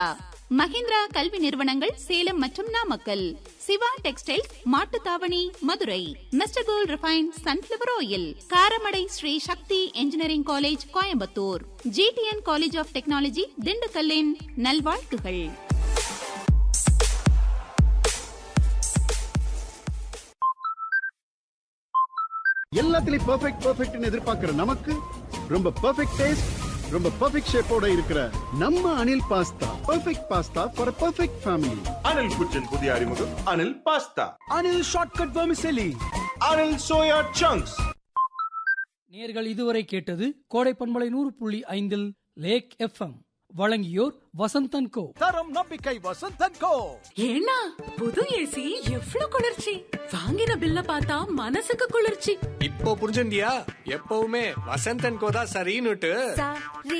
மஹிந்திரா கல்வி நிறுவனங்கள் சேலம் மற்றும் Namakkal Siva textiles Mattuthavani Madurai mister gold refine sunflower oil Karamadai Sri Sakthi engineering college Coimbatore GTN college of technology திண்டுக்கல்லின் நல்வாழ்த்துகள் எல்லாத்துலயும் பெர்ஃபெக்ட் பெர்ஃபெக்ட்னு எதிர்பார்க்கிற நமக்கு ரொம்ப பெர்ஃபெக்ட் டேஸ்ட் ரொம்ப பெர்ஃபெக்ட் ஷேப்போட இருக்கிற நம்ம Anil pasta perfect pasta for perfect family Anil குச்சின் புதிய அறிமுகம் Anil pasta Anil shortcut vermicelli Anil soya chunks நேர்கள் இதுவரை கேட்டது கோடை பண்பலை நூறு புள்ளி ஐந்தில் லேக் எஃப்எம் வழங்கியோர் வசந்தன் கோ தரம் நம்பிக்கை வசந்தன் கோ ஏன்னா புது ஏசி எவ்ளோ குளிர்ச்சி வாங்கின பில்ல பார்த்தா மனசுக்கு குளிர்ச்சி இப்போ புரிஞ்சுண்டியா எப்பவுமே வசந்தன் கோதா சரின்னுட்டு